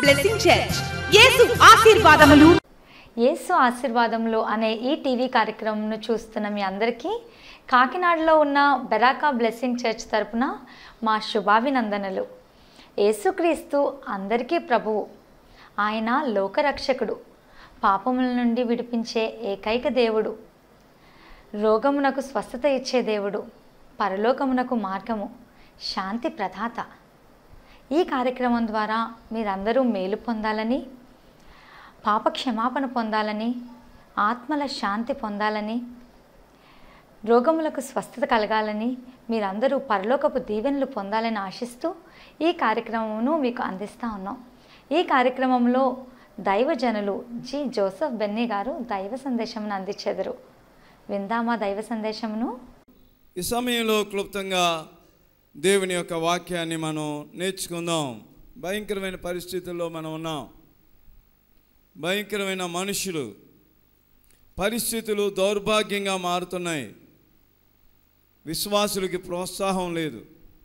Blessing church యేసు ఆశీర్వాదములు యేసు ఆశీర్వాదంలో అనే ఈ టీవీ కార్యక్రమంను చూస్తున్న మీ అందరికీ కాకినాడలో ఉన్న బెరాకా బ్లెస్సింగ్ చర్చ్ తరపున మా శుభాభినందనలు యేసుక్రీస్తు అందరికీ ప్రభువు ఆయన లోకరక్షకుడు పాపముల నుండి విడిపించే ఏకైక దేవుడు రోగమునకు స్వస్థత ఇచ్చే దేవుడు పరలోకమునకు మార్గము శాంతి ప్రదాత ఈ కార్యక్రమం ద్వారా మీరందరూ మేలు పొందాలని పాప క్షమాపణ పొందాలని ఆత్మల శాంతి పొందాలని రోగములకు స్వస్థత కలగాలని మీరందరూ పరలోకపు దీవెనలు పొందాలని ఆశిస్తూ ఈ కార్యక్రమమును మీకు అందిస్తూ ఉన్నాం ఈ కార్యక్రమంలో దైవజనులు జి జోసఫ్ బెన్నీ గారు దైవ సందేశమును అందించెదరు విందామా దైవ సందేశమును ఈ సమయంలో క్లుప్తంగా దేవుని యొక్క వాక్యాన్ని మనం నేర్చుకుందాం భయంకరమైన పరిస్థితుల్లో మనం ఉన్నాం భయంకరమైన మనుషులు పరిస్థితులు దౌర్భాగ్యంగా మారుతున్నాయి విశ్వాసులకి ప్రోత్సాహం లేదు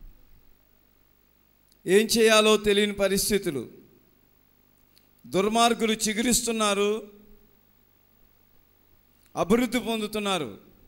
ఏం చేయాలో తెలియని పరిస్థితులు దుర్మార్గులు చిగురిస్తున్నారు అభివృద్ధి పొందుతున్నారు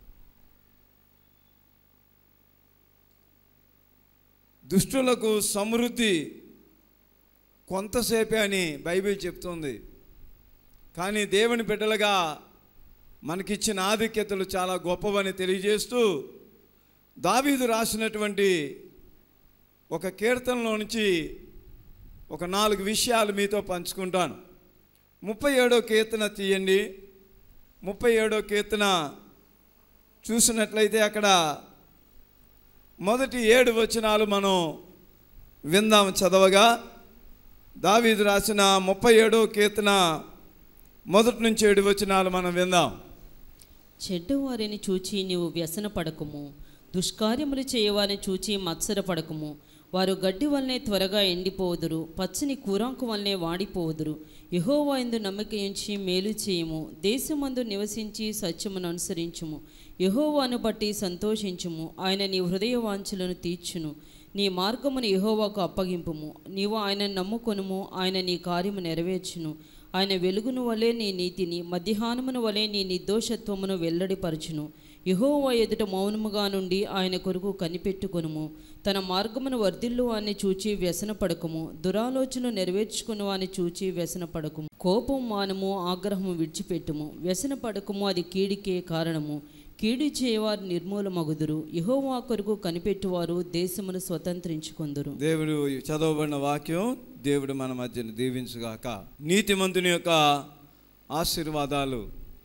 దుష్టులకు సమృద్ధి కొంతసేపే అని బైబిల్ చెప్తుంది కానీ దేవుని బిడ్డలుగా మనకిచ్చిన ఆధిక్యతలు చాలా గొప్పవని తెలియజేస్తూ దావీదు రాసినటువంటి ఒక కీర్తనలో నుంచి ఒక నాలుగు విషయాలు మీతో పంచుకుంటాను ముప్పై ఏడో కీర్తన తీయండి ముప్పై ఏడో కీర్తన చూసినట్లయితే అక్కడ మొదటి ఏడు వచనాలు మనం విందాం చదవగా దావీదు రాసిన ముప్పై ఏడో కీర్తన మొదటి నుంచి ఏడు వచనాలు మనం విందాం చెడ్డు వారిని చూచి నీవు వ్యసన పడకము దుష్కార్యములు చేయవారిని చూచి మత్సర పడకము వారు గడ్డి వల్లనే త్వరగా ఎండిపోవుదురు పచ్చని కూరాంకు వల్లనే వాడిపోవుదురు యహోవా ఎందు నమ్మక ఉంచి మేలు చేయము దేశమందు నివసించి సత్యమును అనుసరించుము యహోవాను బట్టి సంతోషించుము ఆయన నీ హృదయ వాంఛలను తీర్చును నీ మార్గమును యహోవాకు అప్పగింపుము నీవు ఆయన నమ్ముకొనుము ఆయన నీ కార్యము నెరవేర్చును ఆయన వెలుగును వలె నీ నీతిని మధ్యాహ్నమును వలె నీ నిర్దోషత్వమును వెల్లడిపరచును యహోవా ఎదుట మౌనముగా నుండి ఆయన కొరకు కనిపెట్టుకొనుము తన మార్గమును వర్ధిల్లు వాని చూచి వ్యసన పడకము దురాలోచన నెరవేర్చుకుని వాని చూచి వ్యసన పడకము కోపం మానము ఆగ్రహము విడిచిపెట్టుము వ్యసన పడకము అది కీడికే కారణము కీడు చేయవారు నిర్మూలమగుదురు యహోవా కొరకు కనిపెట్టువారు దేశమును స్వతంత్రించుకొందురు దేవుడు చదవబడిన వాక్యం దేవుడు మన మధ్యన దీవించుగాక నీతిమంతుని యొక్క ఆశీర్వాదాలు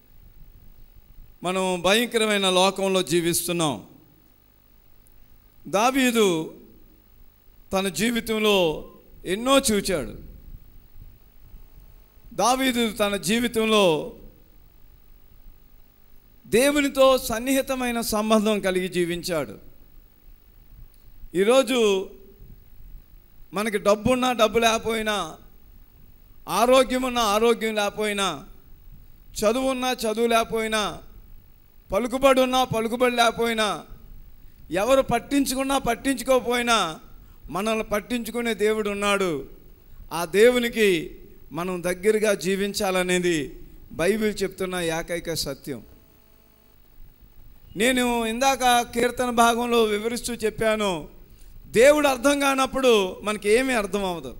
మనం భయంకరమైన లోకంలో జీవిస్తున్నాం దావీదు తన జీవితంలో ఎన్నో చూచాడు దావీదు తన జీవితంలో దేవునితో సన్నిహితమైన సంబంధం కలిగి జీవించాడు ఈరోజు మనకి డబ్బున్నా డబ్బు లేకపోయినా ఆరోగ్యం ఉన్నా ఆరోగ్యం లేకపోయినా చదువున్నా చదువు లేకపోయినా పలుకుబడి ఉన్నా పలుకుబడి లేకపోయినా ఎవరు పట్టించుకున్నా పట్టించుకోకపోయినా మనల్ని పట్టించుకునే దేవుడు ఉన్నాడు ఆ దేవునికి మనం దగ్గరగా జీవించాలనేది బైబిల్ చెప్తున్న ఏకైక సత్యం నేను ఇందాక కీర్తన భాగంలో వివరిస్తూ చెప్పాను దేవుడు అర్థం కానప్పుడు మనకి ఏమీ అర్థం అవ్వదు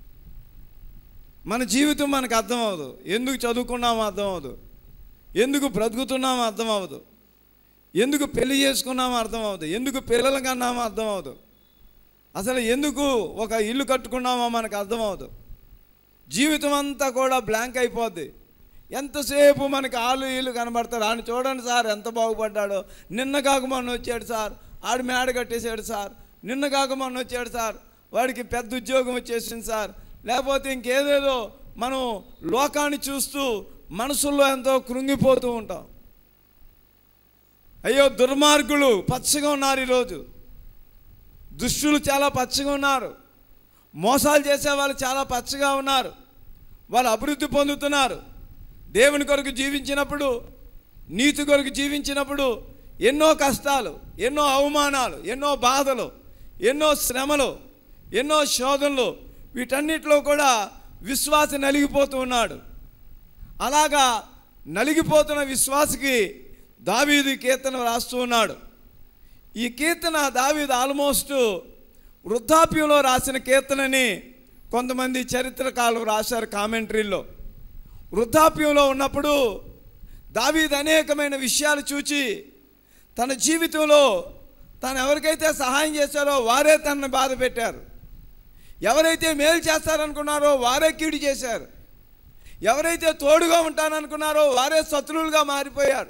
మన జీవితం మనకు అర్థం అవ్వదు ఎందుకు చదువుకున్నామో అర్థం అవ్వదు ఎందుకు బ్రతుకుతున్నామో అర్థం అవ్వదు ఎందుకు పెళ్లి చేసుకున్నామో అర్థం అవ్వదు ఎందుకు పిల్లలు కన్నామో అర్థం అవ్వదు అసలు ఎందుకు ఒక ఇల్లు కట్టుకున్నామో మనకు అర్థం అవ్వదు జీవితం అంతా కూడా బ్లాంక్ అయిపోద్ది ఎంతసేపు మనకి ఆలు ఈలు కనబడతారు ఆయన చూడండి సార్ ఎంత బాగుపడ్డాడో నిన్న కాక మొన్న వచ్చాడు సార్ ఆడు మేడ కట్టేశాడు సార్ నిన్న కాక మొన్న వచ్చాడు సార్ వాడికి పెద్ద ఉద్యోగం వచ్చేసింది సార్ లేకపోతే ఇంకేదేదో మనం లోకాన్ని చూస్తూ మనసుల్లో ఎంతో కృంగిపోతూ ఉంటాం అయ్యో దుర్మార్గులు పచ్చగా ఉన్నారు ఈరోజు దుష్టులు చాలా పచ్చగా ఉన్నారు మోసాలు చేసే వాళ్ళు చాలా పచ్చగా ఉన్నారు వాళ్ళు అభివృద్ధి పొందుతున్నారు దేవుని కొరకు జీవించినప్పుడు నీతి కొరకు జీవించినప్పుడు ఎన్నో కష్టాలు ఎన్నో అవమానాలు ఎన్నో బాధలు ఎన్నో శ్రమలు ఎన్నో శోధనలు వీటన్నిటిలో కూడా విశ్వాసి నలిగిపోతూ ఉన్నాడు అలాగా నలిగిపోతున్న విశ్వాసికి దావీదు ఈ కీర్తన రాస్తూ ఉన్నాడు ఈ కీర్తన దావీదు ఆల్మోస్ట్ వృద్ధాప్యంలో రాసిన కీర్తనని కొంతమంది చరిత్రకారులు రాశారు కామెంటరీలో వృద్ధాప్యంలో ఉన్నప్పుడు దావీదు అనేకమైన విషయాలు చూచి తన జీవితంలో తను ఎవరికైతే సహాయం చేశారో వారే తనను బాధ పెట్టారు ఎవరైతే మేలు చేస్తారనుకున్నారో వారే కీడు చేశారు ఎవరైతే తోడుగా ఉంటాననుకున్నారో వారే శత్రువులుగా మారిపోయారు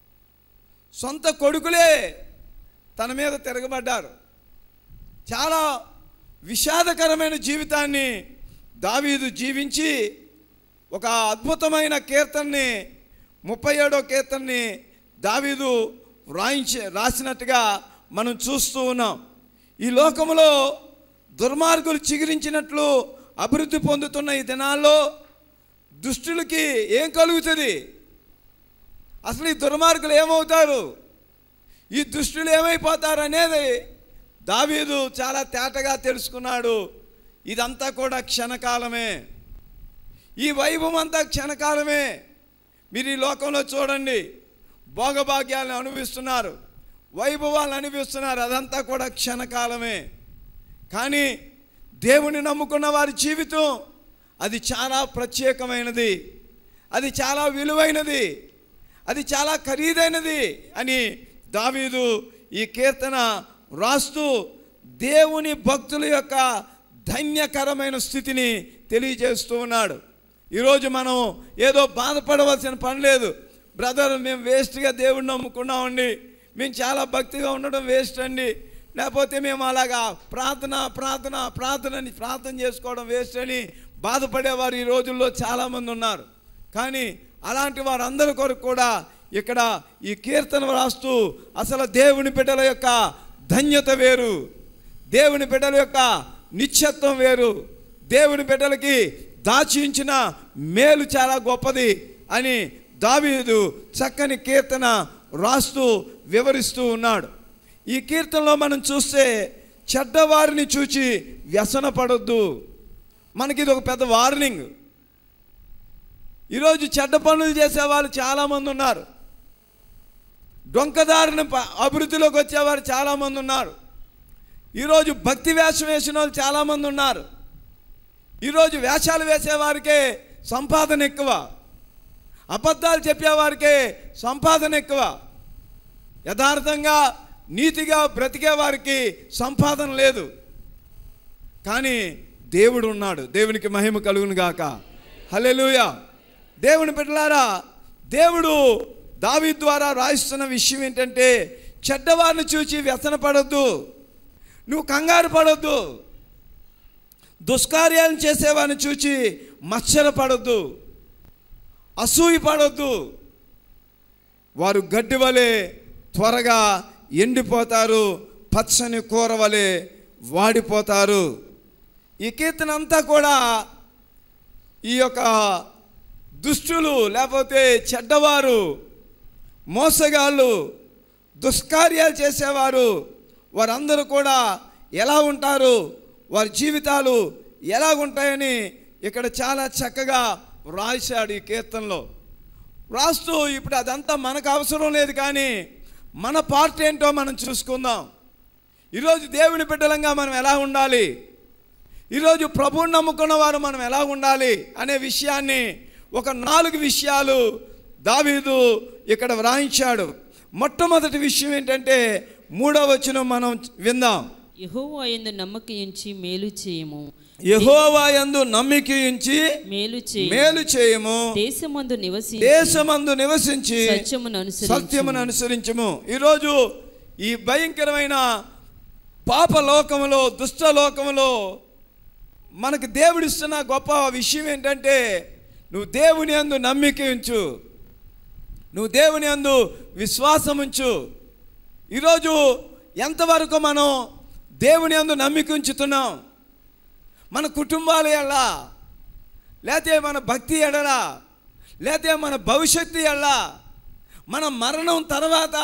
సొంత కొడుకులే తన మీద తిరగబడ్డారు చాలా విషాదకరమైన జీవితాన్ని దావీదు జీవించి ఒక అద్భుతమైన కీర్తనని ముప్పై ఏడో కీర్తనని దావీదు వ్రాయించి రాసినట్టుగా మనం చూస్తూ ఉన్నాం ఈ లోకంలో దుర్మార్గులు చిగురించినట్లు అభివృద్ధి పొందుతున్న ఈ దినాల్లో దుష్టులకి ఏం కలుగుతుంది అసలు ఈ దుర్మార్గులు ఏమవుతారు ఈ దుష్టులు ఏమైపోతారు అనేది దావీదు చాలా తేటగా తెలుసుకున్నాడు ఇదంతా కూడా క్షణకాలమే ఈ వైభవం అంతా క్షణకాలమే మీరు ఈ లోకంలో చూడండి భోగభాగ్యాలను అనుభవిస్తున్నారు వైభవాలను అనుభవిస్తున్నారు అదంతా కూడా క్షణకాలమే కానీ దేవుని నమ్ముకున్న వారి జీవితం అది చాలా ప్రత్యేకమైనది అది చాలా విలువైనది అది చాలా ఖరీదైనది అని దావీదు ఈ కీర్తన రాస్తూ దేవుని భక్తుల యొక్క ధన్యకరమైన స్థితిని తెలియజేస్తూ ఉన్నాడు ఈరోజు మనం ఏదో బాధపడవలసిన పని లేదు బ్రదర్ మేము వేస్ట్గా దేవుడిని నమ్ముకున్నామండి మేము చాలా భక్తిగా ఉండడం వేస్ట్ అండి లేకపోతే మేము అలాగా ప్రార్థన ప్రార్థన ప్రార్థన అని ప్రార్థన చేసుకోవడం వేస్ట్ అని బాధపడేవారు ఈ రోజుల్లో చాలామంది ఉన్నారు కానీ అలాంటి వారందరి కొరకు కూడా ఇక్కడ ఈ కీర్తన రాస్తూ అసలు దేవుని బిడ్డల యొక్క ధన్యత వేరు దేవుని బిడ్డల యొక్క నిత్యత్వం వేరు దేవుని బిడ్డలకి దాచించిన మేలు చాలా గొప్పది అని దావీదు చక్కని కీర్తన రాస్తూ వివరిస్తూ ఉన్నాడు ఈ కీర్తనలో మనం చూస్తే చెడ్డవారిని చూచి వ్యసన పడొద్దు మనకి ఇది ఒక పెద్ద వార్నింగ్ ఈరోజు చెడ్డ పనులు చేసే వాళ్ళు చాలామంది ఉన్నారు డొంకదారిన ప- అభివృద్ధిలోకి వచ్చేవారు చాలామంది ఉన్నారు ఈరోజు భక్తి వేషం వేసిన వాళ్ళు చాలామంది ఉన్నారు ఈరోజు వేషాలు వేసేవారికే సంపాదన ఎక్కువ అబద్ధాలు చెప్పేవారికే సంపాదన ఎక్కువ యథార్థంగా నీతిగా బ్రతికే వారికి సంపాదన లేదు కానీ దేవుడు ఉన్నాడు దేవునికి మహిమ కలుగును గాక హల్లెలూయా దేవుని బిడ్డలారా దేవుడు దావి ద్వారా రాయిస్తున్న విషయం ఏంటంటే చెడ్డవారిని చూచి వ్యసన పడొద్దు నువ్వు కంగారు పడొద్దు దుష్కార్యాలను చేసేవారిని చూచి మత్సర పడొద్దు అసూయ పడొద్దు వారు గడ్డి వలె త్వరగా ఎండిపోతారు పచ్చని కూర వలె వాడిపోతారు ఈ కీర్తన అంతా కూడా ఈ యొక్క దుష్టులు లేకపోతే చెడ్డవారు మోసగాళ్ళు దుష్కార్యాలు చేసేవారు వారందరూ కూడా ఎలా ఉంటారు వారి జీవితాలు ఎలా ఉంటాయని ఇక్కడ చాలా చక్కగా రాశాడు ఈ కీర్తనలో రాస్తూ ఇప్పుడు అదంతా మనకు అవసరం లేదు కానీ మన పార్ట్ ఏంటో మనం చూసుకుందాం ఈరోజు దేవుని బిడ్డలంగా మనం ఎలా ఉండాలి ఈరోజు ప్రభువుని నమ్ముకున్న వారు మనం ఎలా ఉండాలి అనే విషయాన్ని ఒక నాలుగు విషయాలు దావీదు ఇక్కడ వ్రాయించాడు మొట్టమొదటి విషయం ఏంటంటే మూడవ వచనం మనం విందాం యెహోవా యందు నమ్మక ఉంచి మేలు చేయము యెహోవా యందు నమ్మిక ఉంచి మేలు చేయి మేలు చేయము దేశమందు నివసి దేశమందు నివసించి సత్యమును అనుసరించుము. సత్యమును అనుసరించము ఈరోజు ఈ భయంకరమైన పాప లోకములో దుష్ట లోకములో మనకు దేవుడిస్తున్న గొప్ప విషయం ఏంటంటే నువ్వు దేవుని అందు నమ్మిక ఉంచు నువ్వు దేవుని అందు విశ్వాసం ఉంచు ఈరోజు ఎంతవరకు మనం దేవుని అందు నమ్మిక ఉంచుతున్నాం మన కుటుంబాల ఎడలా లేతే మన భక్తి ఎడలా లేతే మన భవిష్యత్తు ఎడలా మన మరణం తర్వాత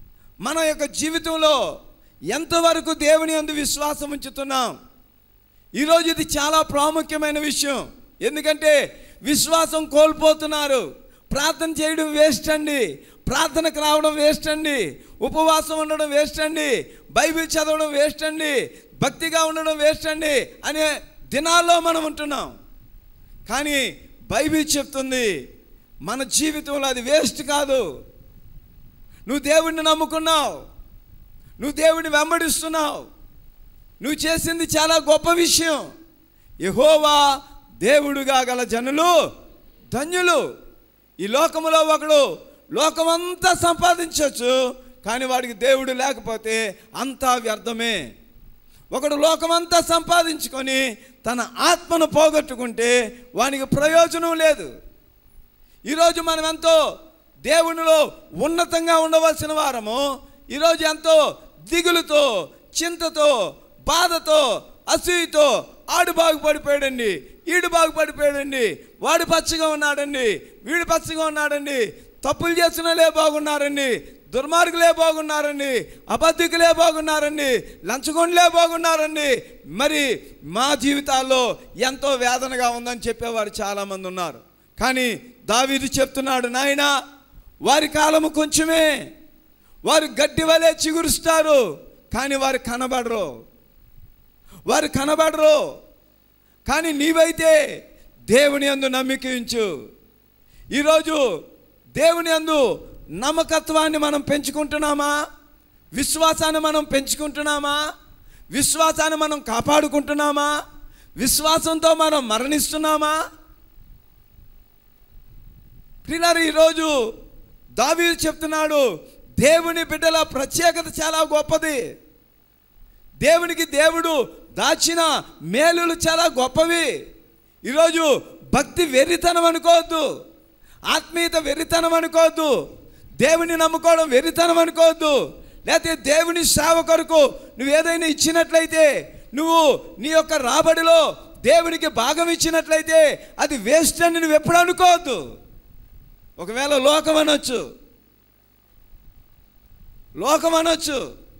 మన యొక్క జీవితంలో ఎంతవరకు దేవుని అందు విశ్వాసం ఉంచుతున్నాం ఈరోజు ఇది చాలా ప్రాముఖ్యమైన విషయం ఎందుకంటే విశ్వాసం కోల్పోతున్నారు ప్రార్థన చేయడం వేస్ట్ అండి ప్రార్థనకు రావడం వేస్ట్ అండి ఉపవాసం ఉండడం వేస్ట్ అండి బైబిల్ చదవడం వేస్ట్ అండి భక్తిగా ఉండడం వేస్ట్ అండి అనే దినాల్లో మనం ఉంటున్నాం కానీ బైబిల్ చెప్తుంది మన జీవితంలో అది వేస్ట్ కాదు నువ్వు దేవుడిని నమ్ముకున్నావు నువ్వు దేవుడిని వెంబడిస్తున్నావు నువ్వు చేసింది చాలా గొప్ప విషయం యహోవా దేవుడుగా గల జనులు ధన్యులు ఈ లోకములో ఒకడు లోకమంతా సంపాదించవచ్చు కానీ వాడికి దేవుడు లేకపోతే అంతా వ్యర్థమే ఒకడు లోకమంతా సంపాదించుకొని తన ఆత్మను పోగొట్టుకుంటే వానికి ప్రయోజనం లేదు ఈరోజు మనం ఎంతో దేవునిలో ఉన్నతంగా ఉండవలసిన వారము ఈరోజు ఎంతో దిగులుతో చింతతో బాధతో అసూయతో ఆడు బాగుపడిపోయాడండి ఈడు బాగుపడిపోయాడండి వాడు పచ్చగా ఉన్నాడండి వీడు పచ్చగా ఉన్నాడండి తప్పులు చేసినలే బాగున్నారండి దుర్మార్గులే బాగున్నారండి అబద్ధికులే బాగున్నారండి లంచగొండలే బాగున్నారండి మరి మా జీవితాల్లో ఎంతో వేదనగా ఉందని చెప్పేవారు చాలామంది ఉన్నారు కానీ దావీదు చెప్తున్నాడు నాయనా వారి కాలము కొంచెమే వారు గడ్డి వలె చిగురుస్తారు కానీ వారు కనబడరు వారు కనబడరు కానీ నీవైతే దేవుని అందు నమ్మిక ఉంచు ఈరోజు దేవుని అందు నమ్మకత్వాన్ని మనం పెంచుకుంటున్నామా విశ్వాసాన్ని మనం పెంచుకుంటున్నామా విశ్వాసాన్ని మనం కాపాడుకుంటున్నామా విశ్వాసంతో మనం మరణిస్తున్నామా ప్రియులారు ఈరోజు దావీదు చెప్తున్నాడు దేవుని బిడ్డల ప్రత్యేకత చాలా గొప్పది దేవునికి దేవుడు దాచిన మేలులు చాలా గొప్పవి ఈరోజు భక్తి వెర్రితనం అనుకోవద్దు ఆత్మీయత వెర్రితనం అనుకోవద్దు దేవుని నమ్ముకోవడం వెర్రితనం అనుకోవద్దు లేకపోతే దేవుని సేవ కొరకు నువ్వు ఏదైనా ఇచ్చినట్లయితే నువ్వు నీ యొక్క రాబడిలో దేవునికి భాగం ఇచ్చినట్లయితే అది వేస్ట్ అని నువ్వు ఎప్పుడు అనుకోవద్దు ఒకవేళ లోకం అనొచ్చు లోకం అనొచ్చు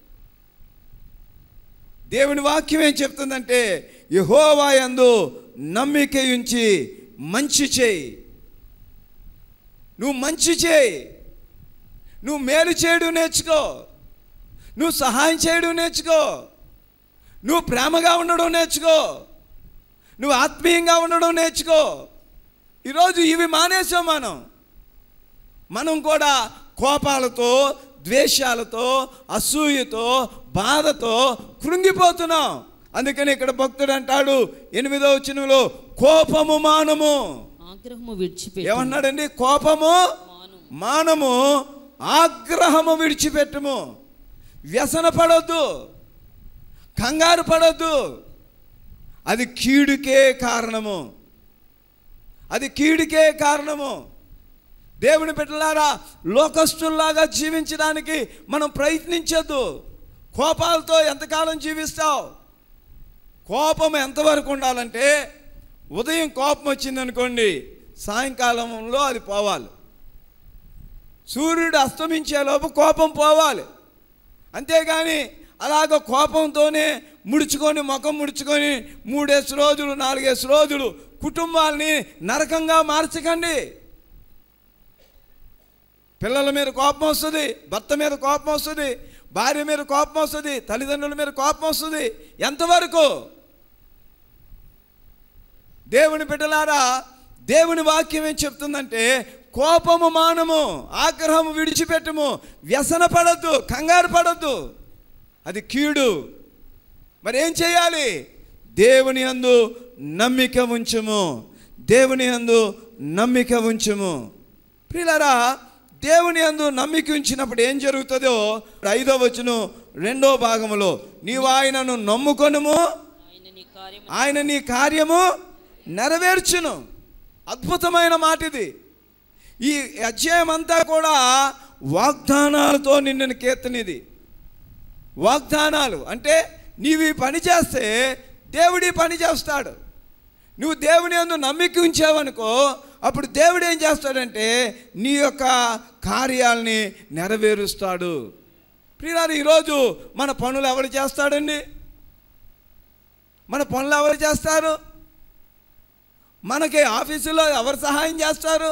దేవుని వాక్యం ఏం చెప్తుందంటే యహోవాయందు నమ్మిక ఉంచి మంచి చేయి నువ్వు మంచి చేయి నువ్వు మేలు చేయడం నేర్చుకో నువ్వు సహాయం చేయడం నేర్చుకో నువ్వు ప్రేమగా ఉండడం నేర్చుకో నువ్వు ఆత్మీయంగా ఉండడం నేర్చుకో ఈరోజు ఇవి మానేసాం మనం మనం కూడా కోపాలతో ద్వేషాలతో అసూయతో బాధతో కృంగిపోతున్నాం అందుకని ఇక్కడ భక్తుడు అంటాడు ఎనిమిదో వచనంలో కోపము మానము ఆగ్రహము విడిచిపెట్టి ఏమన్నాడండి కోపము మానము ఆగ్రహము విడిచిపెట్టుము వ్యసన పడొద్దు కంగారు పడొద్దు అది కీడుకే కారణము అది కీడుకే కారణము దేవుని బిడ్డలారా లోకస్తుల్లాగా జీవించడానికి మనం ప్రయత్నించొద్దు కోపాలతో ఎంతకాలం జీవిస్తావు కోపం ఎంతవరకు ఉండాలంటే ఉదయం కోపం వచ్చిందనుకోండి సాయంకాలంలో అది పోవాలి సూర్యుడు అస్తమించేలోపు కోపం పోవాలి అంతేగాని అలాగ కోపంతోనే ముడుచుకొని ముఖం ముడుచుకొని మూడేసి రోజులు నాలుగేసి రోజులు కుటుంబాల్ని నరకంగా మార్చకండి పిల్లల మీద కోపం వస్తుంది భర్త మీద కోపం వస్తుంది భార్య మీద కోపం వస్తుంది తల్లిదండ్రుల మీద కోపం వస్తుంది ఎంతవరకు దేవుని బిడ్డలారా దేవుని వాక్యం ఏం చెప్తుందంటే కోపము మానము ఆగ్రహము విడిచిపెట్టము వ్యసన పడద్దు కంగారు పడద్దు అది కీడు మరి ఏం చేయాలి దేవుని అందు నమ్మిక ఉంచుము దేవుని అందు నమ్మిక ఉంచుము ప్రియులారా దేవుని అందు నమ్మిక ఉంచినప్పుడు ఏం జరుగుతుందో ఐదో వచ్చును రెండో భాగములో నీవు ఆయనను నమ్ముకొనుము ఆయన నీ కార్యము ఆయన నీ కార్యము నెరవేర్చును అద్భుతమైన మాట ఇది ఈ అధ్యాయం అంతా కూడా వాగ్దానాలతో నిండిన కీర్తన ఇది వాగ్దానాలు అంటే నీవు ఈ పని చేస్తే దేవుడి పని చేస్తాడు నువ్వు దేవుని అందు నమ్మిక ఉంచావనుకో అప్పుడు దేవుడు ఏం చేస్తాడంటే నీ యొక్క కార్యాలని నెరవేరుస్తాడు ప్రియులారు ఈరోజు మన పనులు ఎవడు చేస్తాడండి మన పనులు ఎవరు చేస్తారు మనకి ఆఫీసులో ఎవరు సహాయం చేస్తారు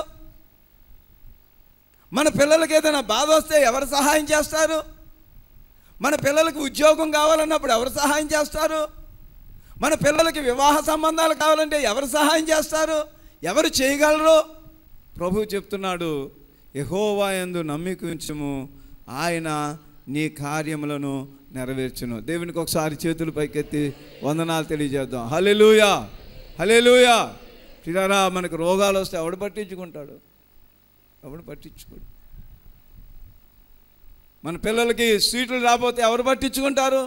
మన పిల్లలకి ఏదైనా బాధ వస్తే ఎవరు సహాయం చేస్తారు మన పిల్లలకి ఉద్యోగం కావాలన్నప్పుడు ఎవరు సహాయం చేస్తారు మన పిల్లలకి వివాహ సంబంధాలు కావాలంటే ఎవరు సహాయం చేస్తారు ఎవరు చేయగలరు ప్రభు చెప్తున్నాడు యహోవా యందు నమ్మిక ఉంచుము ఆయన నీ కార్యములను నెరవేర్చును దేవునికి ఒకసారి చేతులు పైకెత్తి వందనాలు తెలియజేద్దాం హలెలూయా హలెలూయా పిల్లరా మనకు రోగాలు వస్తే ఎవడు పట్టించుకుంటాడు ఎవడు పట్టించుకోడు మన పిల్లలకి సీట్లు రాకపోతే ఎవరు పట్టించుకుంటారు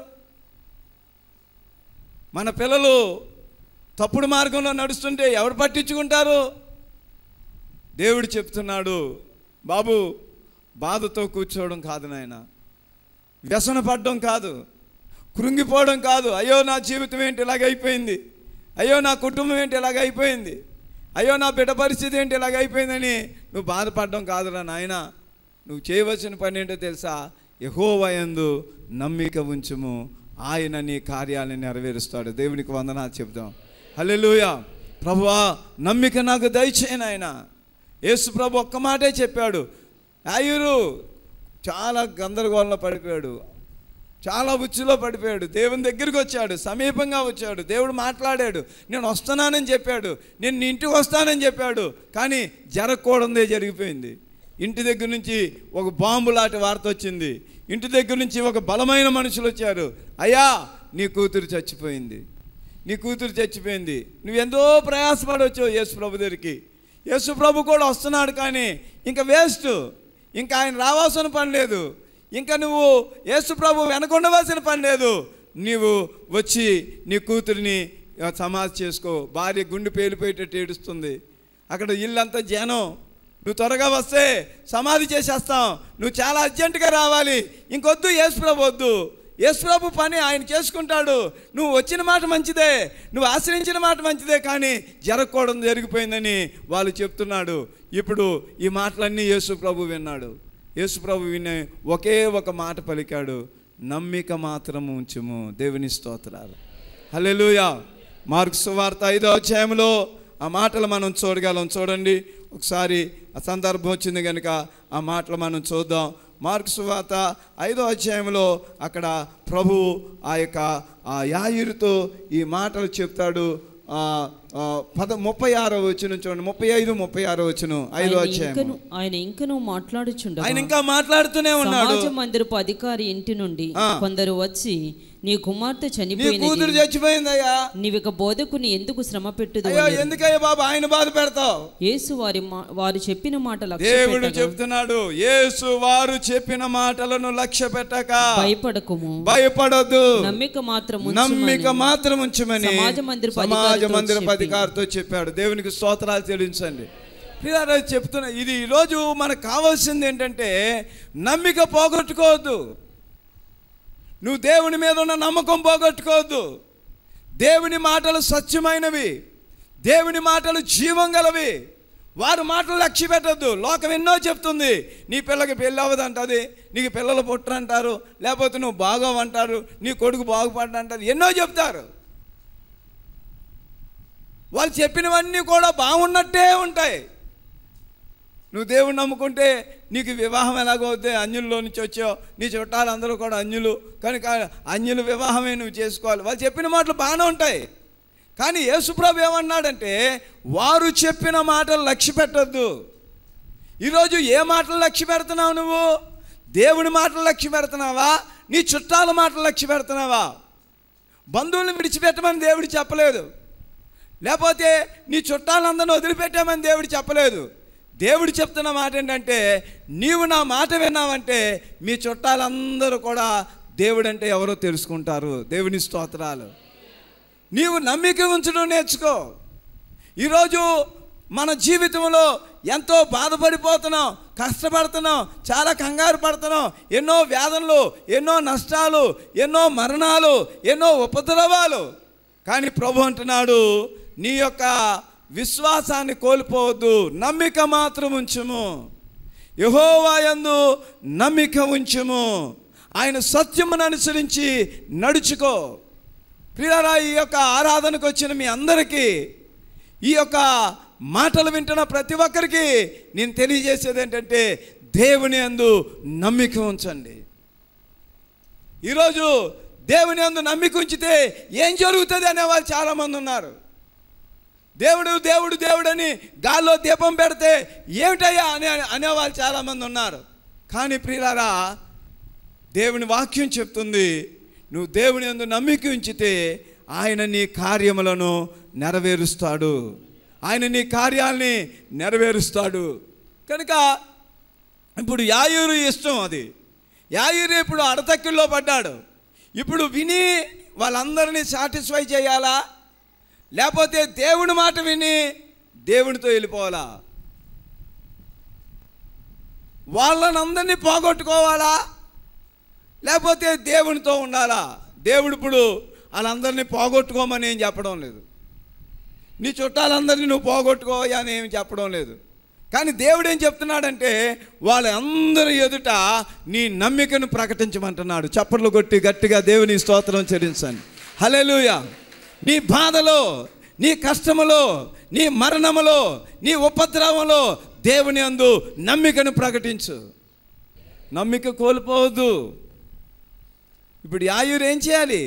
మన పిల్లలు తప్పుడు మార్గంలో నడుస్తుంటే ఎవరు పట్టించుకుంటారు దేవుడు చెప్తున్నాడు బాబు బాధతో కూర్చోవడం కాదు నాయన వ్యసన పడడం కాదు కృంగిపోవడం కాదు అయ్యో నా జీవితం ఏంటి ఇలాగైపోయింది అయ్యో నా కుటుంబం ఏంటి ఇలాగైపోయింది అయ్యో నా బిడ్డ పరిస్థితి ఏంటి ఇలాగైపోయిందని నువ్వు బాధపడడం కాదురా నాయన నువ్వు చేయవలసిన పని ఏంటో తెలుసా యహోవయందు నమ్మిక ఉంచుము ఆయన నీ కార్యాలను నెరవేరుస్తాడు దేవునికి వందనాలు చెప్దాం హల్లెలూయా ప్రభువా నమ్మిక నాకు దయచేయను ఆయన యేసు ప్రభు ఒక్క మాటే చెప్పాడు ఆయురు చాలా గందరగోళంలో పడిపోయాడు చాలా ఉచ్చులో పడిపోయాడు దేవుని దగ్గరికి వచ్చాడు సమీపంగా వచ్చాడు దేవుడు మాట్లాడాడు నేను వస్తున్నానని చెప్పాడు నేను నీ ఇంటికి వస్తానని చెప్పాడు కానీ జరగకూడదే జరిగిపోయింది ఇంటి దగ్గర నుంచి ఒక బాంబు లాంటి వార్త వచ్చింది ఇంటి దగ్గర నుంచి ఒక బలమైన మనుషులు వచ్చారు అయ్యా నీ కూతురు చచ్చిపోయింది నీ కూతురు చచ్చిపోయింది నువ్వు ఎంతో ప్రయాసపడవచ్చు యేసు ప్రభు దగ్గరికి యేసు ప్రభు కూడా వస్తున్నాడు కానీ ఇంకా వేస్ట్ ఇంకా ఆయన రావాల్సిన పని లేదు ఇంకా నువ్వు యేసు ప్రభు వెనకుండవలసిన పని లేదు నీవు వచ్చి నీ కూతురిని ఆ, సమాధి చేసుకో భార్య గుండె పేలిపోయేటట్టు ఏడుస్తుంది అక్కడ ఇల్లంతా జనం నువ్వు త్వరగా వస్తే సమాధి చేసేస్తాం నువ్వు చాలా అర్జెంటుగా రావాలి ఇంకొద్దు యేసు ప్రభు వద్దు యేసు ప్రభు పని ఆయన చేసుకుంటాడు నువ్వు వచ్చిన మాట మంచిదే నువ్వు ఆశ్రయించిన మాట మంచిదే కానీ జరగకూడదు జరిగిపోయిందని వాళ్ళు చెప్తున్నాడు ఇప్పుడు ఈ మాటలన్నీ యేసు ప్రభు విన్నాడు యేసు ప్రభు వినే ఒకే ఒక మాట పలికాడు నమ్మిక మాత్రం ఉంచుము దేవుని స్తోత్రాలు హల్లెలూయా మార్కు సువార్త ఐదో అధ్యాయంలో ఆ మాటలు మనం చూడగలం చూడండి ఒకసారి ఆ సందర్భం వచ్చింది కనుక ఆ మాటలు మనం చూద్దాం మార్కు సువార్త ఐదో అధ్యాయంలో అక్కడ ప్రభు ఆ యొక్క ఆ యాయిరుతో ఈ మాటలు చెప్తాడు ఆ, ఆ, పద ముప్పై ఆరో వచ్చిన చూడండి ముప్పై ఐదు ముప్పై ఆరో వచ్చిన ఐదో ఆయన అధ్యాయం ఇంకను ఆయన ఇంకను మాట్లాడుచుండగా ఆయన ఇంకా మాట్లాడుతూనే ఉన్నాడు సమాజ మందిరపు అధికారి ఇంటి నుండి ఆ. కొందరు వచ్చి నీ కుమార్తె నీ కూతురు చనిపోయినది చచ్చిపోయిందయ్యా నీవిక బోధకుని ఎందుకు శ్రమ పెట్టుదు అయ్యో ఎందుకయ్యా బాబు ఆయన బాధ పెడతావు యేసు వారి మా- వారు చెప్పిన మాట లక్ష్య దేవుడు పెట్టగా, చెప్తున్నాడు యేసు వారు చెప్పిన మాటలను లక్ష్య పెట్టక భయపడకుము భయపడొద్దు నమ్మిక మాత్రం నమ్మిక మాత్రం ఉంచమని సమాజ మందిరపు సమాజ అధికారితో మందిరపు చెప్పి. అధికారితో చెప్పాడు దేవునికి స్తోత్రాలు చెల్లించండి పిల్లలు చెప్తున్నా ఇది ఈరోజు మనకు కావాల్సింది ఏంటంటే నమ్మిక పోగొట్టుకోవద్దు నువ్వు దేవుని మీద ఉన్న నమ్మకం పోగొట్టుకోవద్దు దేవుని మాటలు సత్యమైనవి దేవుని మాటలు జీవం గలవి వారి మాటలు లక్ష్య పెట్టద్దు లోకం ఎన్నో చెప్తుంది నీ పిల్లకి పెళ్ళి అవ్వదంటది నీకు పిల్లలు పుట్టరంటారు లేకపోతే నువ్వు బాగోవంటారు నీ కొడుకు బాగుపడ్డంటారు ఎన్నో చెప్తారు వాళ్ళు చెప్పినవన్నీ కూడా బాగున్నట్టే ఉంటాయి నువ్వు దేవుని నమ్ముకుంటే నీకు వివాహం ఎలాగవుతే అన్యుల్లో నుంచి వచ్చావు నీ చుట్టాలందరూ కూడా అన్యులు కనుక అన్యుల వివాహమే నువ్వు చేసుకోవాలి వాళ్ళు చెప్పిన మాటలు బాగానే ఉంటాయి కానీ యేసుప్రభు ఏమన్నాడంటే వారు చెప్పిన మాటలు లక్ష్య పెట్టద్దు ఈరోజు ఏ మాటలు లక్ష్య పెడుతున్నావు నువ్వు దేవుని మాటలు లక్ష్య పెడుతున్నావా నీ చుట్టాల మాటలు లక్ష్య పెడుతున్నావా బంధువులను విడిచిపెట్టమని దేవుడు చెప్పలేదు లేకపోతే నీ చుట్టాలందరిని వదిలిపెట్టామని దేవుడు చెప్పలేదు దేవుడు చెప్తున్న మాట ఏంటంటే నీవు నా మాట విన్నావంటే మీ చుట్టాలందరూ కూడా దేవుడు అంటే ఎవరో తెలుసుకుంటారు దేవుని స్తోత్రాలు నీవు నమ్మిక ఉంచడం నేర్చుకో ఈరోజు మన జీవితంలో ఎంతో బాధపడిపోతున్నాం కష్టపడుతున్నాం చాలా కంగారు పడుతున్నాం ఎన్నో వేదనలు ఎన్నో నష్టాలు ఎన్నో మరణాలు ఎన్నో ఉపద్రవాలు కానీ ప్రభు అంటున్నాడు నీ యొక్క విశ్వాసాన్ని కోల్పోవద్దు నమ్మిక మాత్రం ఉంచుము యహోవాయందు నమ్మిక ఉంచుము ఆయన సత్యమును అనుసరించి నడుచుకో ప్రియారా ఈ యొక్క ఆరాధనకు వచ్చిన మీ అందరికీ ఈ యొక్క మాటలు వింటున్న ప్రతి ఒక్కరికి నేను తెలియజేసేది ఏంటంటే దేవుని అందు నమ్మిక ఉంచండి ఈరోజు దేవుని అందు నమ్మిక ఉంచితే ఏం జరుగుతుంది అనేవాళ్ళు చాలామంది ఉన్నారు దేవుడు దేవుడు దేవుడు అని గాల్లో దీపం పెడితే ఏమిటయ్యా అనే అనేవాళ్ళు చాలామంది ఉన్నారు కానీ ప్రియులారా దేవుని వాక్యం చెప్తుంది నువ్వు దేవుని యందు నమ్మిక ఉంచితే ఆయన నీ కార్యములను నెరవేరుస్తాడు ఆయన నీ కార్యాల్ని నెరవేరుస్తాడు కనుక ఇప్పుడు యాయూరు ఇష్టం అది యాయూరు ఇప్పుడు అడతక్కిల్లో పడ్డాడు ఇప్పుడు విని వాళ్ళందరినీ సాటిస్ఫై చేయాలా లేకపోతే దేవుని మాట విని దేవునితో వెళ్ళిపోవాలా వాళ్ళని అందరినీ పోగొట్టుకోవాలా లేకపోతే దేవునితో ఉండాలా దేవుడు ఇప్పుడు వాళ్ళందరినీ పోగొట్టుకోమని ఏం చెప్పడం లేదు నీ చుట్టాలందరినీ నువ్వు పోగొట్టుకోవా అని ఏం చెప్పడం లేదు కానీ దేవుడు ఏం చెప్తున్నాడంటే వాళ్ళందరి ఎదుట నీ నమ్మికను ప్రకటించమంటున్నాడు చప్పట్లు కొట్టి గట్టిగా దేవుని స్తోత్రం చెల్లించండి హల్లెలూయ నీ బాధలో నీ కష్టములో నీ మరణములో నీ ఉపద్రవంలో దేవుని అందు నమ్మికను ప్రకటించు నమ్మిక కోల్పోవద్దు ఇప్పుడు యాయూరు ఏం చేయాలి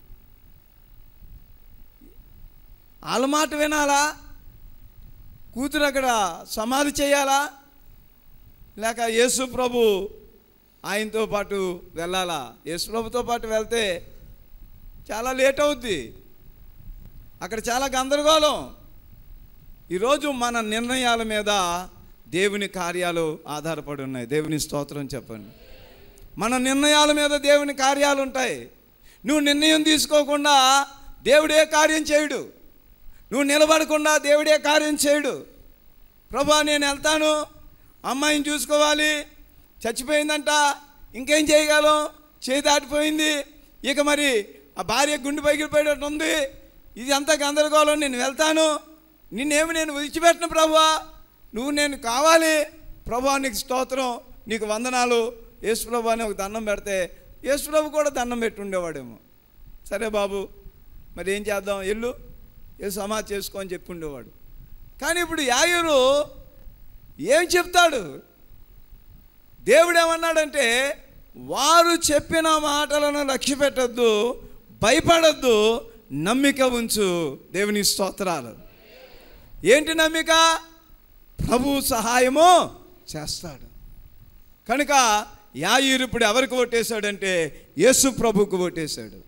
వాళ్ళ మాట వినాలా కూతురు అక్కడ సమాధి చేయాలా లేక యేసు ప్రభు ఆయనతో పాటు వెళ్ళాలా యేసు ప్రభుతో పాటు వెళ్తే చాలా లేట్ అవుద్ది అక్కడ చాలా గందరగోళం ఈరోజు మన నిర్ణయాల మీద దేవుని కార్యాలు ఆధారపడి ఉన్నాయి దేవుని స్తోత్రం చెప్పండి మన నిర్ణయాల మీద దేవుని కార్యాలు ఉంటాయి నువ్వు నిర్ణయం తీసుకోకుండా దేవుడే కార్యం చేయడు నువ్వు నిలబడకుండా దేవుడే కార్యం చేయడు ప్రభా నేను వెళ్తాను అమ్మాయిని చూసుకోవాలి చచ్చిపోయిందంట ఇంకేం చేయగలం చేయి దాటిపోయింది ఇక మరి ఆ భార్య గుండె పగిలిపోయేటట్టు ఉంది ఇది అంతా గందరగోళం నేను వెళ్తాను నిన్నేమి నేను విడిచిపెట్టను ప్రభువా నువ్వు నేను కావాలి ప్రభా నీకు స్తోత్రం నీకు వందనాలు యేసుప్రభు అని ఒక దండం పెడితే యేసుప్రభు కూడా దండం పెట్టి ఉండేవాడేమో సరే బాబు మరి ఏం చేద్దాం ఎల్లు ఏ సమాధి చేసుకో అని చెప్పి ఉండేవాడు కానీ ఇప్పుడు యాయురు ఏం చెప్తాడు దేవుడు ఏమన్నాడంటే వారు చెప్పిన మాటలను లక్ష్య పెట్టద్దు భయపడద్దు నమ్మిక ఉంచు దేవుని స్తోత్రాలు ఏంటి నమ్మిక ప్రభు సహాయము చేస్తాడు కనుక యాయూరు ఇప్పుడు ఎవరికి ఓటేశాడంటే యేసు ప్రభుకు ఓటేశాడు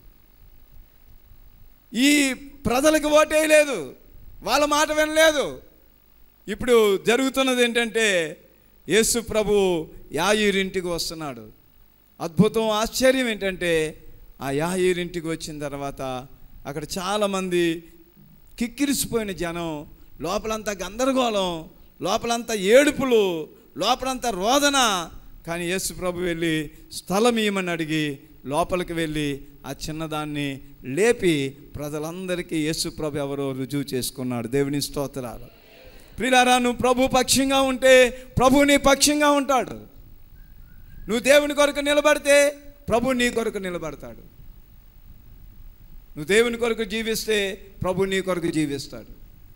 ఈ ప్రజలకు ఓటేయలేదు వాళ్ళ మాట వినలేదు ఇప్పుడు జరుగుతున్నది ఏంటంటే యేసు ప్రభు యాయూరింటికి వస్తున్నాడు అద్భుతం ఆశ్చర్యం ఏంటంటే ఆ యాయూరింటికి వచ్చిన తర్వాత అక్కడ చాలామంది కిక్కిరిసిపోయిన జనం లోపలంతా గందరగోళం లోపలంతా ఏడుపులు లోపలంతా రోదన కానీ యేసు ప్రభు వెళ్ళి స్థలం ఇవ్వమని అడిగి లోపలికి వెళ్ళి ఆ చిన్నదాన్ని లేపి ప్రజలందరికీ యేసు ప్రభు ఎవరో రుజువు చేసుకున్నాడు దేవుని స్తోత్రాలు ప్రియులారా నువ్వు ప్రభు పక్షంగా ఉంటే ప్రభు నీ పక్షంగా ఉంటాడు నువ్వు దేవుని కొరకు నిలబడితే ప్రభు నీ కొరకు నిలబడతాడు నువ్వు దేవుని కొరకు జీవిస్తే ప్రభు నీ కొరకు జీవిస్తాడు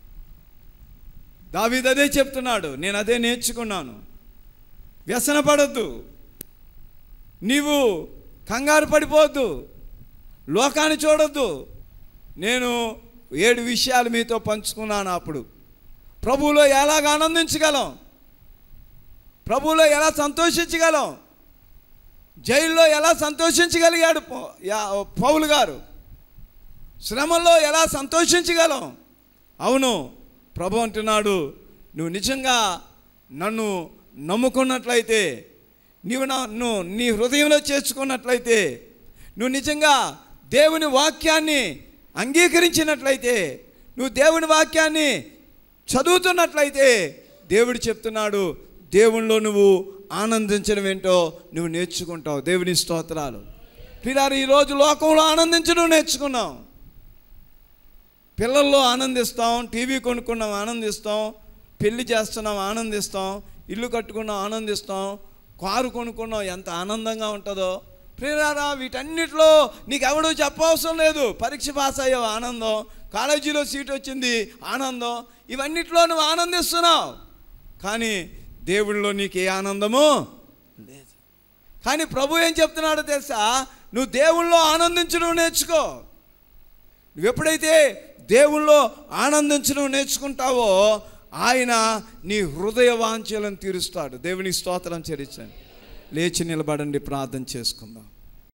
దావీదు అదే చెప్తున్నాడు నేను అదే నేర్చుకున్నాను వ్యసన పడద్దు నీవు కంగారు పడిపోవద్దు లోకాన్ని చూడొద్దు నేను ఏడు విషయాలు మీతో పంచుకున్నాను అప్పుడు ప్రభువులో ఎలాగ ఆనందించగలం ప్రభువులో ఎలా సంతోషించగలం జైల్లో ఎలా సంతోషించగలిగాడు పౌ- యా- పౌలు గారు శ్రమల్లో ఎలా సంతోషించగలం అవును ప్రభు అంటున్నాడు నువ్వు నిజంగా నన్ను నమ్ముకున్నట్లయితే నీవు నన్ను నీ హృదయంలో చేర్చుకున్నట్లయితే నువ్వు నిజంగా దేవుని వాక్యాన్ని అంగీకరించినట్లయితే నువ్వు దేవుని వాక్యాన్ని చదువుతున్నట్లయితే దేవుడు చెప్తున్నాడు దేవునిలో నువ్వు ఆనందించడం ఏంటో నువ్వు నేర్చుకుంటావు దేవుని స్తోత్రాలు పిల్లలు ఈరోజు లోకంలో ఆనందించడం నేర్చుకున్నాం పిల్లల్లో ఆనందిస్తాం టీవీ కొనుక్కున్నాం ఆనందిస్తాం పెళ్లి చేస్తున్నాం ఆనందిస్తాం ఇల్లు కట్టుకున్నాం ఆనందిస్తాం కారు కొనుక్కున్నాం ఎంత ఆనందంగా ఉంటుందో ప్రేరారా వీటన్నిటిలో నీకు ఎవడూ చెప్పవసరం లేదు పరీక్ష పాస్ అయ్యావు ఆనందం కాలేజీలో సీట్ వచ్చింది ఆనందం ఇవన్నిట్లో నువ్వు ఆనందిస్తున్నావు కానీ దేవుళ్ళలో నీకు ఏ ఆనందము లేదు కానీ ప్రభు ఏం చెప్తున్నాడో తెలుసా నువ్వు దేవుళ్ళో ఆనందించడం నేర్చుకో నువ్వు ఎప్పుడైతే దేవుళ్ళో ఆనందించడం నేర్చుకుంటావో ఆయన నీ హృదయ వాంఛలను తీరుస్తాడు దేవుని స్తోత్రం చెల్లించండి లేచి నిలబడండి ప్రార్థన చేసుకుందాం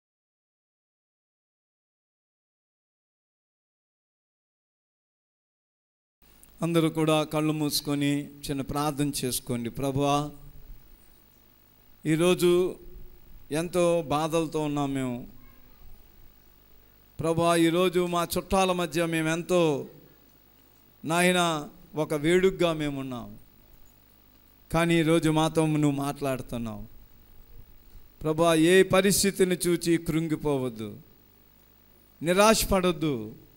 అందరూ కూడా కళ్ళు మూసుకొని చిన్న ప్రార్థన చేసుకోండి ప్రభువా ఈరోజు ఎంతో బాధలతో ఉన్నాం మేము ప్రభా ఈరోజు మా చుట్టాల మధ్య మేము ఎంతో నాయన ఒక వేడుగ్గా మేమున్నాం కానీ ఈరోజు మాతో నువ్వు మాట్లాడుతున్నావు ప్రభా ఏ పరిస్థితిని చూచి కృంగిపోవద్దు నిరాశపడొద్దు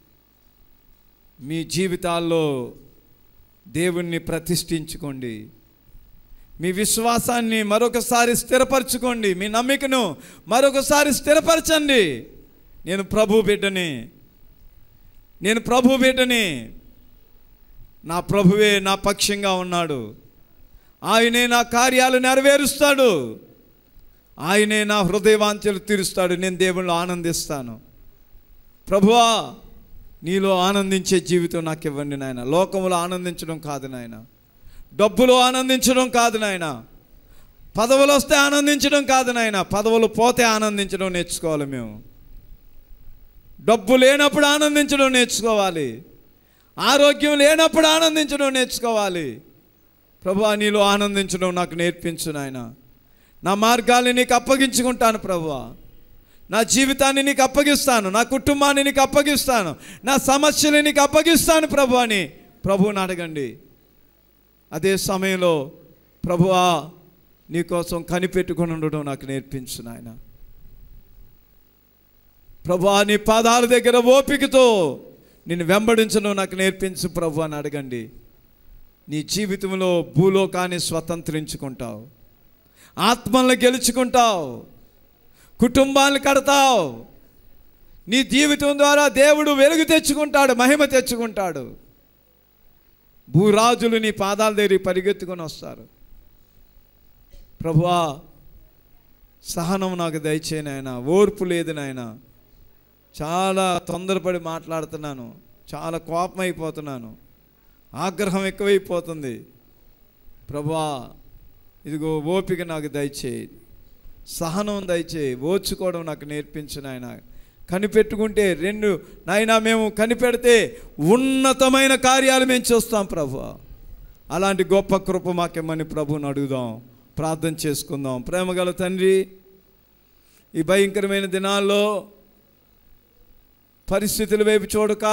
మీ జీవితాల్లో దేవుణ్ణి ప్రతిష్ఠించుకోండి మీ విశ్వాసాన్ని మరొకసారి స్థిరపరచుకోండి మీ నమ్మికను మరొకసారి స్థిరపరచండి నేను ప్రభు బిడ్డని నేను ప్రభు బిడ్డని నా ప్రభువే నా పక్షంగా ఉన్నాడు ఆయనే నా కార్యాలు నెరవేరుస్తాడు ఆయనే నా హృదయవాంఛలు తీరుస్తాడు నేను దేవుళ్ళు ఆనందిస్తాను ప్రభువా నీలో ఆనందించే జీవితం నాకు ఇవ్వండి నాయన లోకంలో ఆనందించడం కాదు నాయన డబ్బులో ఆనందించడం కాదు నాయన పదవులు వస్తే ఆనందించడం కాదు నాయన పదవులు పోతే ఆనందించడం నేర్చుకోవాలి మేము డబ్బు లేనప్పుడు ఆనందించడం నేర్చుకోవాలి ఆరోగ్యం లేనప్పుడు ఆనందించడం నేర్చుకోవాలి ప్రభు నీలో ఆనందించడం నాకు నేర్పించు నాయన నా మార్గాల్ని నీకు అప్పగించుకుంటాను ప్రభువా నా జీవితాన్ని నీకు అప్పగిస్తాను నా కుటుంబాన్ని నీకు అప్పగిస్తాను నా సమస్యలు నీకు అప్పగిస్తాను ప్రభు అని ప్రభువుని అడగండి అదే సమయంలో ప్రభువా నీకోసం కనిపెట్టుకొని ఉండడం నాకు నేర్పించు నాయన ప్రభువా నీ పాదాల దగ్గర ఓపికతో నిన్ను వెంబడించడం నాకు నేర్పించు ప్రభు అని అడగండి నీ జీవితంలో భూలోకాన్ని స్వతంత్రించుకుంటావు ఆత్మలను గెలుచుకుంటావు కుటుంబాన్ని కడతావు నీ జీవితం ద్వారా దేవుడు వెలుగు తెచ్చుకుంటాడు మహిమ తెచ్చుకుంటాడు భూరాజులు నీ పాదాల దగ్గర పరిగెత్తుకొని వస్తారు ప్రభువా సహనం నాకు దయచేయి నాయన ఓర్పు లేదు నాయన చాలా తొందరపడి మాట్లాడుతున్నాను చాలా కోపం అయిపోతున్నాను ఆగ్రహం ఎక్కువైపోతుంది ప్రభువా ఇదిగో ఓపిక నాకు దయచేయి సహనం దయచేయి ఓర్చుకోవడం నాకు నేర్పించు నాయన కనిపెట్టుకుంటే రెండు నాయన మేము కనిపెడితే ఉన్నతమైన కార్యాలు మేము చూస్తాం ప్రభు అలాంటి గొప్ప కృప మాకేమని ప్రభుని అడుగుదాం ప్రార్థన చేసుకుందాం ప్రేమగల తండ్రి ఈ భయంకరమైన దినాల్లో పరిస్థితుల వైపు చూడక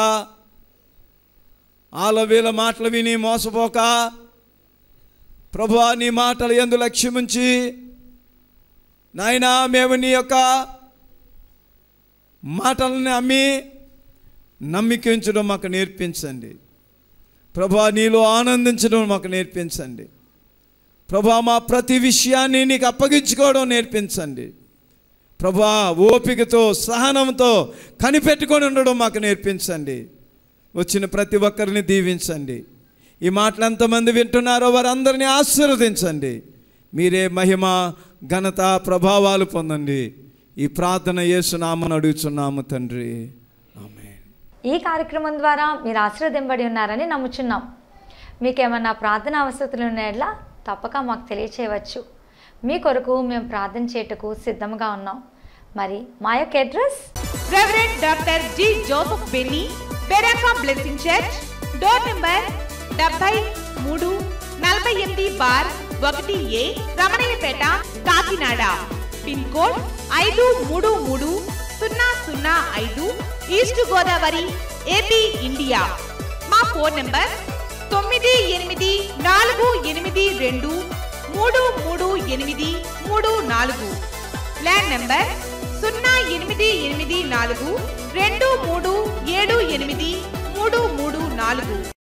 ఆలవేల మాటలు విని మోసపోక ప్రభువా నీ మాటలు ఎందు లక్ష్యముంచి నాయనా మేము నీ యొక్క మాటలను అమ్మి నమ్మికించడం మాకు నేర్పించండి ప్రభా నీలో ఆనందించడం మాకు నేర్పించండి ప్రభా మా ప్రతి విషయాన్ని నీకు అప్పగించుకోవడం నేర్పించండి ప్రభా ఓపికతో సహనంతో కనిపెట్టుకొని ఉండడం మాకు నేర్పించండి వచ్చిన ప్రతి ఒక్కరిని దీవించండి ఈ మాటలు ఎంతమంది వింటున్నారో వారందరినీ ఆశీర్వదించండి మీరే మహిమ ఘనత ప్రభావాలు పొందండి ఈ ప్రార్థన యేసునామని అడుగుచున్నాము తండ్రి ఆమె ఈ కార్యక్రమం ద్వారా మీరు ఆశీర్వదింపడి ఉన్నారని నమ్ముచున్నాం మీకు ఏమన్నా ప్రార్థన అవసరతలు ఉన్నాయట్లా తప్పక మాకు తెలియచేయవచ్చు మీ కొరకు మేము ప్రార్థన చేయటకు సిద్ధంగా ఉన్నాం మరి మా యొక్క address reverend doctor G Joseph Benny Beracah blessing church door number డెబ్బై మూడు నలభై ఎనిమిది బార్ ఒకటి A Ramanayyapeta Kakinada pin code ఐదు మూడు మూడు సున్నా సున్నా ఐదు ఈస్ట్ గోదావరి ఏపీ ఇండియా మా ఫోన్ నెంబర్ తొమ్మిది ఎనిమిది నాలుగు ఎనిమిది రెండు మూడు మూడు ఎనిమిది మూడు నాలుగు ల్యాండ్ నెంబర్ సున్నా ఎనిమిది ఎనిమిది నాలుగు రెండు మూడు ఏడు ఎనిమిది మూడు మూడు నాలుగు